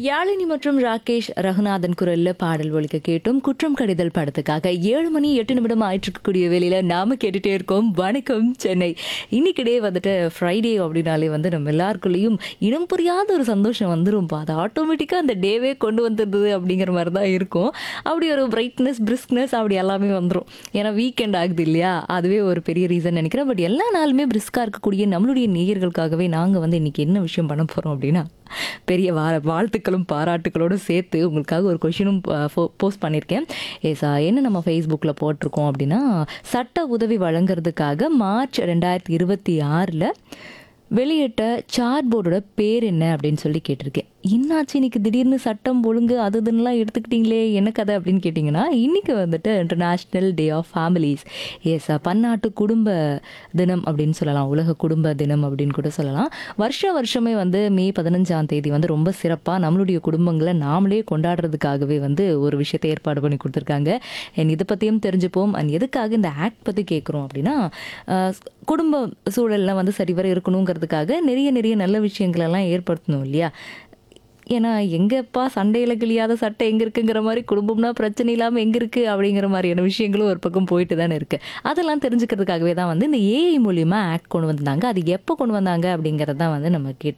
யாழினி மற்றும் ராகேஷ் ரகுநாதன் குரல்ல பாடல் ஒழிக்க கேட்டோம் குற்றம் கடிதல் படத்துக்காக ஏழு மணி எட்டு நிமிடம் ஆயிட்டு இருக்கக்கூடிய வேலையில நாம கேட்டுட்டே இருக்கோம் வணக்கம் சென்னை இன்னைக்கிடே வந்துட்டு ஃப்ரைடே அப்படின்னாலே வந்து நம்ம எல்லாருக்குள்ளேயும் இனம் புரியாத ஒரு சந்தோஷம் வந்துரும்பா அது ஆட்டோமேட்டிக்காக அந்த டேவே கொண்டு வந்துடுது அப்படிங்கிற மாதிரி தான் இருக்கும் அப்படி ஒரு பிரைட்னஸ் பிரிஸ்க்னஸ் அப்படி எல்லாமே வந்துடும் ஏன்னா வீக்கெண்ட் ஆகுது இல்லையா அதுவே ஒரு பெரிய ரீசன் நினைக்கிறேன் பட் எல்லா நாளுமே பிரிஸ்காக இருக்கக்கூடிய நம்மளுடைய நேயர்களுக்காகவே நாங்கள் வந்து இன்னைக்கு என்ன விஷயம் பண்ண போகிறோம் அப்படின்னா பெரிய வா வாழ்த்துக்களும் பாராட்டுகளோடு சேர்த்து உங்களுக்காக ஒரு கொஷினும் போஸ்ட் பண்ணியிருக்கேன் ஏசா என்ன நம்ம ஃபேஸ்புக்கில் போட்டிருக்கோம் அப்படின்னா சட்ட உதவி வழங்குறதுக்காக மார்ச் ரெண்டாயிரத்தி இருபத்தி ஆறில் வெளியிட்ட சார்ட் போர்டோட பேர் என்ன அப்படின்னு சொல்லி கேட்டிருக்கேன் என்னாச்சு இன்னைக்கு திடீர்னு சட்டம் ஒழுங்கு அது இதுன்னெலாம் எடுத்துக்கிட்டீங்களே என்ன கதை அப்படின்னு கேட்டிங்கன்னா இன்னைக்கு வந்துட்டு international day of families yes பன்னாட்டு குடும்ப தினம் அப்படின்னு சொல்லலாம் உலக குடும்ப தினம் அப்படின்னு கூட சொல்லலாம் வருஷ வருஷமே வந்து மே பதினஞ்சாம் தேதி வந்து ரொம்ப சிறப்பாக நம்மளுடைய குடும்பங்களை நாமளே கொண்டாடுறதுக்காகவே வந்து ஒரு விஷயத்தை ஏற்பாடு பண்ணி கொடுத்துருக்காங்க அண்ட் இதை பற்றியும் தெரிஞ்சுப்போம் அண்ட் எதுக்காக இந்த ஆக்ட் பற்றி கேட்குறோம் அப்படின்னா அஹ், குடும்ப சூழல்லாம் வந்து சரிவர இருக்கணுங்கிறதுக்காக நிறைய நிறைய நல்ல விஷயங்களெல்லாம் ஏற்படுத்தணும் இல்லையா ஏன்னா எங்கப்பா சண்டையில் கிளியாத சட்டை எங்கே இருக்குங்கிற மாதிரி குடும்பம்னா பிரச்சனை இல்லாமல் எங்கே இருக்குது அப்படிங்கிற மாதிரியான விஷயங்களும் ஒரு பக்கம் போயிட்டு தானே இருக்குது அதெல்லாம் தெரிஞ்சுக்கிறதுக்காகவே தான் வந்து இந்த ஏஐ மூலியமாக ஆக்ட் கொண்டு வந்தாங்க அது எப்போ கொண்டு வந்தாங்க அப்படிங்கிறது தான் வந்து நம்ம கேட்டு